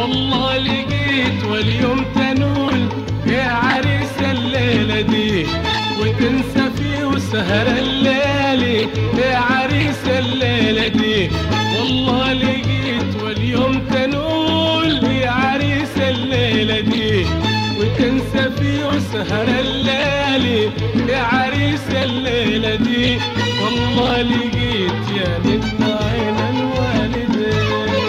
والله لقيت واليوم تنول يا عريس الليلة دي وتنسى فيه وسهر الليالي يا عريس الليلة دي والله لقيت واليوم تنول يا عريس الليلة دي وتنسى فيه وسهر الليالي يا عريس الليلة دي والله لقيت يا من عين الوالدين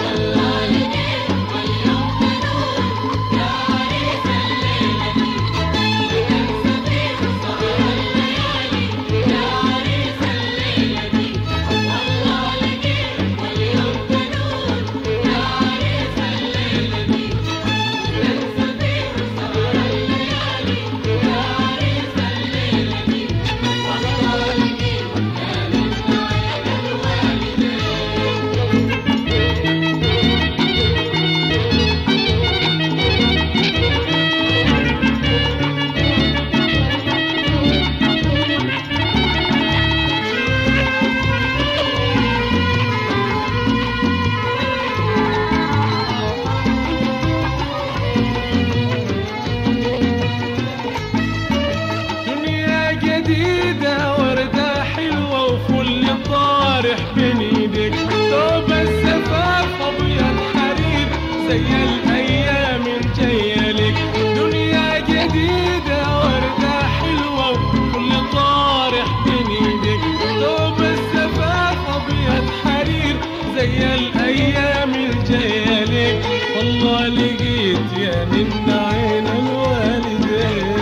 دنيا جديدة وردة حلوة وفل طارح بين ايدك ثوب الزفاف ابيض حرير زي الايام الجاية لك دنيا جديدة وردة حلوة وفل طارح بين ايدك ثوب الزفاف ابيض حرير زي الايام الجاية لك والله لقيت يا من عين الوالدين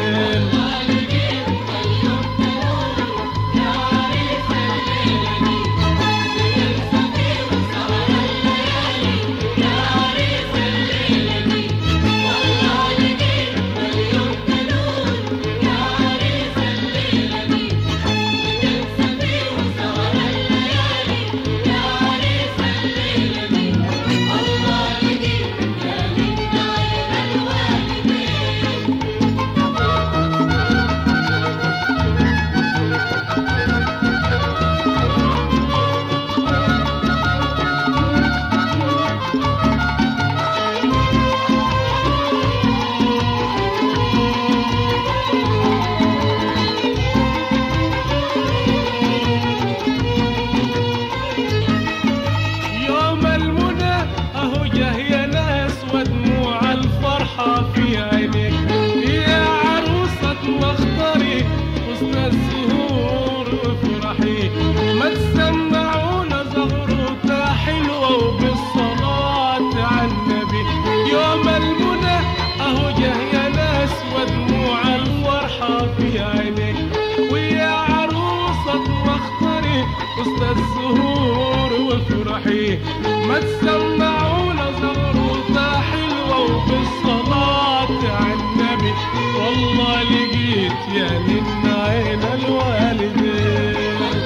يوم المنى اهو جه يا ناس ودموع الفرحة في عينيك يا عروسة مختاري حسن الزهور وفرحي ما تسمعونا زغروطة حلوة وبالصلاة على النبي يوم المنى اهو جه يا ناس ودموع الفرحة في عينيك ويا عروسة مختاري وسط الزهور وفرحي ما تسمعونا زغروطة حلوة وبالصلاة على النبي والله لقيت يا من عين الوالدين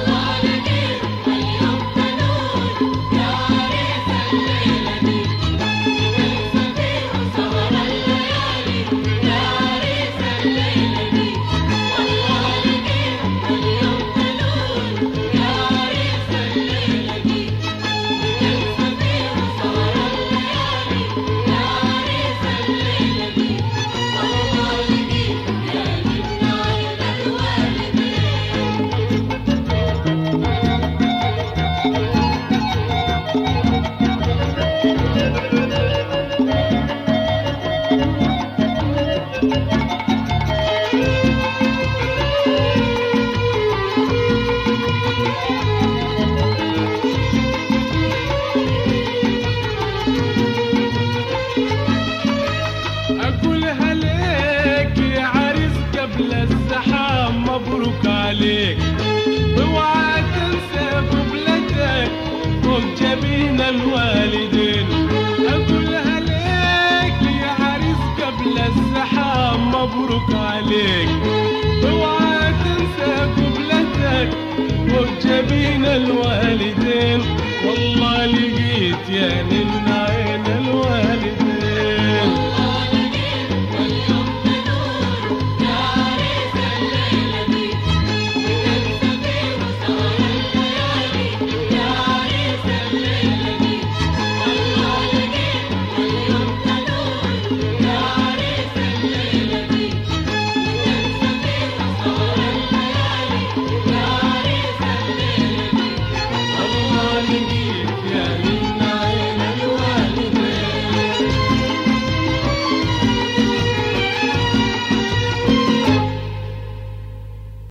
أقولها ليك يا عريس قبل الزحام مبروك عليك اوعى تنسى قبلتك فوق جبين الوالدين أقولها ليك يا عريس قبل الزحام مبروك عليك اوعى تنسى قبلتك فوق جبين الوالدين والله لقيت يا نن